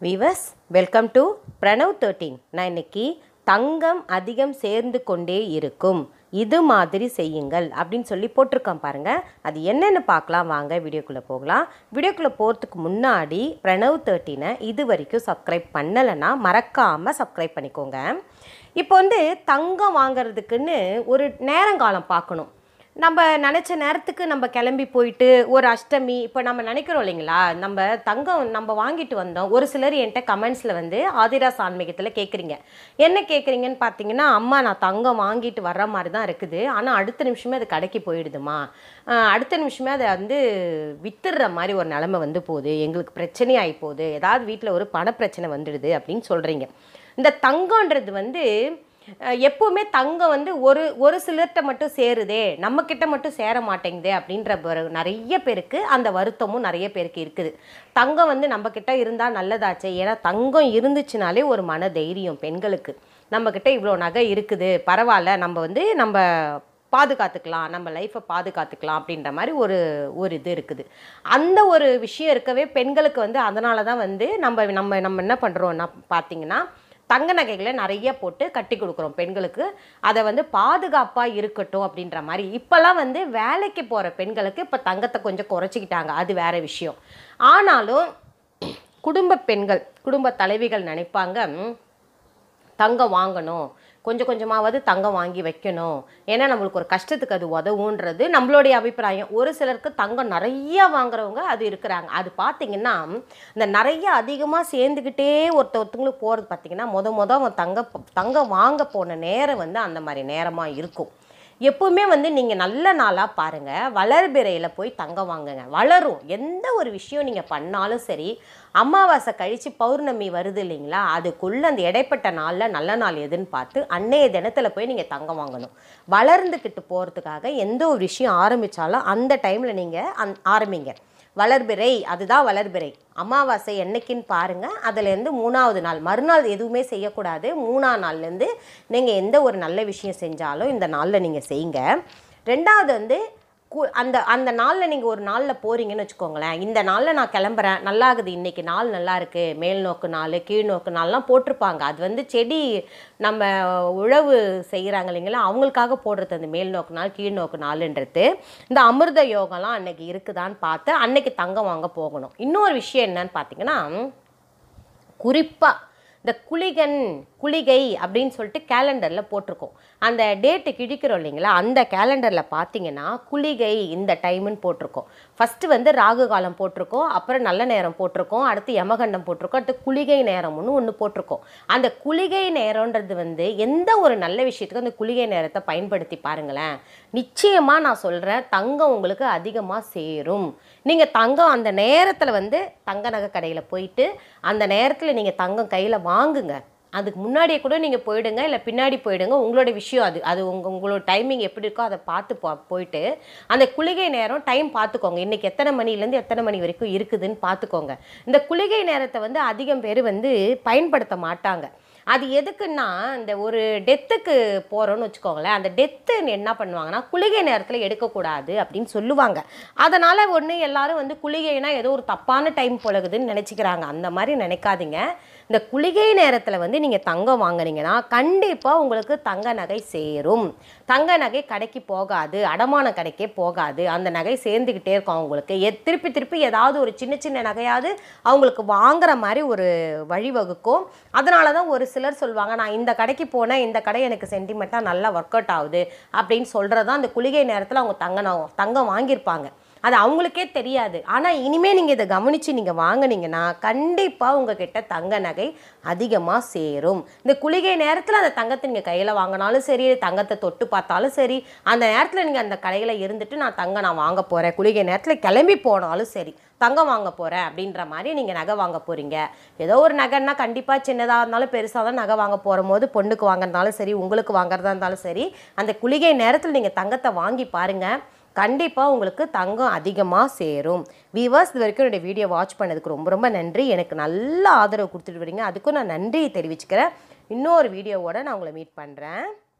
viewers welcome to Pranav thirteen நான் இன்னைக்கு தங்கம் அதிகம் சேர்ந்து கொண்டே இருக்கும் இது மாதிரி செய்யுங்கள் அப்படின்னு சொல்லி போட்டிருக்கேன் பாருங்க அது என்னென்னு பார்க்கலாம் வாங்க வீடியோக்குள்ளே போகலாம் வீடியோக்குள்ளே போகிறதுக்கு முன்னாடி பிரணவ் தேர்ட்டீனை இது வரைக்கும் சப்ஸ்கிரைப் பண்ணலைன்னா மறக்காமல் சப்ஸ்கிரைப் பண்ணிக்கோங்க இப்போ வந்து தங்கம் வாங்குறதுக்குன்னு ஒரு நேரங்காலம் பார்க்கணும் நம்ம நினச்ச நேரத்துக்கு நம்ம கிளம்பி போயிட்டு ஒரு அஷ்டமி இப்போ நம்ம நினைக்கிறோம் இல்லைங்களா நம்ம தங்கம் நம்ம வாங்கிட்டு வந்தோம் ஒரு சிலர் என்கிட்ட கமெண்ட்ஸில் வந்து ஆதிராஸ் ஆன்மீகத்தில் கேட்குறீங்க என்ன கேட்குறீங்கன்னு பார்த்தீங்கன்னா அம்மா நான் தங்கம் வாங்கிட்டு வர்ற மாதிரி தான் இருக்குது ஆனால் அடுத்த நிமிஷமே அது கடைக்கு போயிடுதுமா ஆஹ் அடுத்த நிமிஷமே அதை வந்து வித்துடுற மாதிரி ஒரு நிலமை வந்து போகுது எங்களுக்கு பிரச்சனை ஆகி போகுது ஏதாவது வீட்டில் ஒரு பணப்பிரச்சனை வந்துடுது அப்படின்னு சொல்கிறீங்க இந்த தங்கம்ன்றது வந்து அஹ் எப்பவுமே தங்கம் வந்து ஒரு ஒரு சிலர்கிட்ட மட்டும் சேருதே நம்ம கிட்ட மட்டும் சேர மாட்டேங்குதே அப்படின்ற ஒரு நிறைய பேருக்கு அந்த வருத்தமும் நிறைய பேருக்கு இருக்குது தங்கம் வந்து நம்ம கிட்ட இருந்தால் நல்லதாச்சே ஏன்னா தங்கம் இருந்துச்சுனாலே ஒரு மன தைரியம் பெண்களுக்கு நம்ம கிட்ட இவ்வளோ நகை இருக்குது பரவாயில்ல நம்ம வந்து நம்ம பாதுகாத்துக்கலாம் நம்ம லைஃப்பை பாதுகாத்துக்கலாம் அப்படின்ற மாதிரி ஒரு ஒரு இது இருக்குது அந்த ஒரு விஷயம் இருக்கவே பெண்களுக்கு வந்து அதனால தான் வந்து நம்ம நம்ம நம்ம என்ன பண்ணுறோம்னா பார்த்தீங்கன்னா தங்க நகைகளை நிறைய போட்டு கட்டி கொடுக்குறோம் பெண்களுக்கு அதை வந்து பாதுகாப்பாக இருக்கட்டும் அப்படின்ற மாதிரி இப்போல்லாம் வந்து வேலைக்கு போகிற பெண்களுக்கு இப்போ தங்கத்தை கொஞ்சம் குறைச்சிக்கிட்டாங்க அது வேற விஷயம் ஆனாலும் குடும்ப பெண்கள் குடும்ப தலைவிகள் நினைப்பாங்க "ம், தங்கம் வாங்கணும் கொஞ்சம் கொஞ்சமாவது தங்கம் வாங்கி வைக்கணும் ஏன்னா நம்மளுக்கு ஒரு கஷ்டத்துக்கு அது உதவுன்றது நம்மளுடைய அபிப்பிராயம் ஒரு சிலருக்கு தங்கம் நிறைய வாங்குறவங்க அது இருக்கிறாங்க அது பார்த்தீங்கன்னா இந்த நிறைய அதிகமாக சேர்ந்துக்கிட்டே ஒருத்த ஒருத்தவங்களுக்கு போகிறது பார்த்தீங்கன்னா முத முத அவன் தங்க தங்கம் வாங்க போன நேரம் வந்து அந்த மாதிரி நேரமாக இருக்கும் எப்பவுமே வந்து நீங்கள் நல்ல நாளாக பாருங்கள் வளர்பிறையில் போய் தங்கம் வாங்குங்க வளரும் எந்த ஒரு விஷயம் நீங்கள் பண்ணாலும் சரி அமாவாசை கழித்து பௌர்ணமி வருது இல்லைங்களா அதுக்குள்ளே அந்த இடைப்பட்ட நாளில் நல்ல நாள் எதுன்னு பார்த்து அன்னைய தினத்தில் போய் நீங்கள் தங்கம் வாங்கணும் வளர்ந்துக்கிட்டு போகிறதுக்காக எந்த ஒரு விஷயம் ஆரம்பித்தாலும் அந்த டைமில் நீங்கள் அந் ஆரம்பிங்க வளர்பிறை அதுதான் வளர்பிறை அமாவாசை என்னைக்குன்னு பாருங்கள் அதுலேருந்து மூணாவது நாள் மறுநாள் எதுவுமே செய்யக்கூடாது மூணாம் நாள்லேருந்து நீங்கள் எந்த ஒரு நல்ல விஷயம் செஞ்சாலும் இந்த நாளில் நீங்கள் செய்யுங்க ரெண்டாவது வந்து கு அந்த அந்த நாளில் நீங்கள் ஒரு நாளில் போகிறீங்கன்னு வச்சுக்கோங்களேன் இந்த நாளில் நான் கிளம்புறேன் நல்லாகுது இன்றைக்கி நாள் நல்லா இருக்கு மேல் நோக்கு நாள் கீழ் நோக்கு நாள்லாம் போட்டிருப்பாங்க அது வந்து செடி நம்ம உழவு செய்கிறாங்க இல்லைங்களா அவங்களுக்காக போடுறது அந்த மேல் நோக்கு நாள் கீழ் நோக்கு நாளுன்றது இந்த அமிர்த யோகம்லாம் அன்னைக்கு இருக்குதான்னு பார்த்து அன்னைக்கு தங்கம் வாங்க போகணும் இன்னொரு விஷயம் என்னன்னு பார்த்தீங்கன்னா குறிப்பாக இந்த குளிகன் குளிகை அப்படின்னு சொல்லிட்டு கேலண்டரில் போட்டிருக்கோம் அந்த டேட்டு கிழிக்கிறோம் இல்லைங்களா அந்த கேலண்டரில் பார்த்தீங்கன்னா குளிகை இந்த டைமுன்னு போட்டிருக்கோம் ஃபஸ்ட்டு வந்து ராகு காலம் போட்டிருக்கோம் அப்புறம் நல்ல நேரம் போட்டிருக்கோம் அடுத்து யமகண்டம் போட்டிருக்கோம் அடுத்து குளிகை நேரம்னு ஒன்று போட்டிருக்கோம் அந்த குளிகை நேரம்ன்றது வந்து எந்த ஒரு நல்ல விஷயத்துக்கும் அந்த குளிகை நேரத்தை பயன்படுத்தி பாருங்களேன் நிச்சயமாக நான் சொல்கிறேன் தங்கம் உங்களுக்கு அதிகமாக சேரும் நீங்கள் தங்கம் அந்த நேரத்தில் வந்து தங்க நகை கடையில் போயிட்டு அந்த நேரத்தில் நீங்கள் தங்கம் கையில் வாங்குங்க அதுக்கு முன்னாடியே கூட நீங்கள் போயிடுங்க இல்லை பின்னாடி போயிடுங்க உங்களோட விஷயம் அது அது உங்கள் உங்களோட டைமிங் எப்படி இருக்கோ அதை பார்த்து போ போயிட்டு அந்த குளிகை நேரம் டைம் பார்த்துக்கோங்க இன்றைக்கி எத்தனை மணிலேருந்து எத்தனை மணி வரைக்கும் இருக்குதுன்னு பார்த்துக்கோங்க இந்த குளிகை நேரத்தை வந்து அதிகம் பேர் வந்து பயன்படுத்த மாட்டாங்க அது எதுக்குன்னா இந்த ஒரு டெத்துக்கு போகிறோன்னு வச்சுக்கோங்களேன் அந்த டெத்து என்ன பண்ணுவாங்கன்னா குளிகை நேரத்தில் எடுக்கக்கூடாது அப்படின்னு சொல்லுவாங்க அதனால் ஒன்று எல்லாரும் வந்து குளிகைனா ஏதோ ஒரு தப்பான டைம் போலகுதுன்னு நினச்சிக்கிறாங்க அந்த மாதிரி நினைக்காதீங்க இந்த குளிகை நேரத்தில் வந்து நீங்கள் தங்கம் வாங்குனீங்கன்னா கண்டிப்பாக உங்களுக்கு தங்க நகை சேரும் தங்க நகை கடைக்கு போகாது அடமான கடைக்கே போகாது அந்த நகை சேர்ந்துக்கிட்டே இருக்கும் அவங்களுக்கு எ திருப்பி திருப்பி ஏதாவது ஒரு சின்ன சின்ன நகையாவது அவங்களுக்கு வாங்குற மாதிரி ஒரு வழிவகுக்கும் அதனால தான் ஒரு சிலர் சொல்லுவாங்க நான் இந்த கடைக்கு போனேன் இந்த கடை எனக்கு சென்டிமெண்ட்டாக நல்லா ஒர்க் அவுட் ஆகுது அப்படின்னு சொல்கிறது தான் அந்த குளிகை நேரத்தில் அவங்க தங்க ந- தங்கம் வாங்கியிருப்பாங்க அது அவங்களுக்கே தெரியாது ஆனால் இனிமேல் நீங்கள் இதை கவனித்து நீங்கள் வாங்குனீங்கன்னா கண்டிப்பாக உங்ககிட்ட தங்க நகை அதிகமாக சேரும் இந்த குளிகை நேரத்தில் அந்த தங்கத்தை நீங்கள் கையில் வாங்கினாலும் சரி தங்கத்தை தொட்டு பார்த்தாலும் சரி அந்த நேரத்தில் நீங்கள் அந்த கடையில் இருந்துட்டு நான் தங்கம் நான் வாங்க போகிறேன் குளிகை நேரத்தில் கிளம்பி போனாலும் சரி தங்கம் வாங்க போகிறேன் அப்படின்ற மாதிரி நீங்கள் நகை வாங்க போகிறீங்க ஏதோ ஒரு நகைன்னா கண்டிப்பாக சின்னதாக இருந்தாலும் பெருசாக தான் நகை வாங்க போகிற போது பொண்ணுக்கு வாங்குறதாலும் சரி உங்களுக்கு வாங்குறதா இருந்தாலும் சரி அந்த குளிகை நேரத்தில் நீங்கள் தங்கத்தை வாங்கி பாருங்கள் கண்டிப்பாக உங்களுக்கு தங்கம் அதிகமாக சேரும் வீவர்ஸ் இது வரைக்கும் என்னுடைய வீடியோ வாட்ச் பண்ணதுக்கு ரொம்ப ரொம்ப நன்றி எனக்கு நல்ல ஆதரவு கொடுத்துட்டு வரீங்க அதுக்கும் நான் நன்றியை தெரிவிச்சுக்கிறேன் இன்னொரு வீடியோவோட நான் உங்களை மீட் பண்ணுறேன்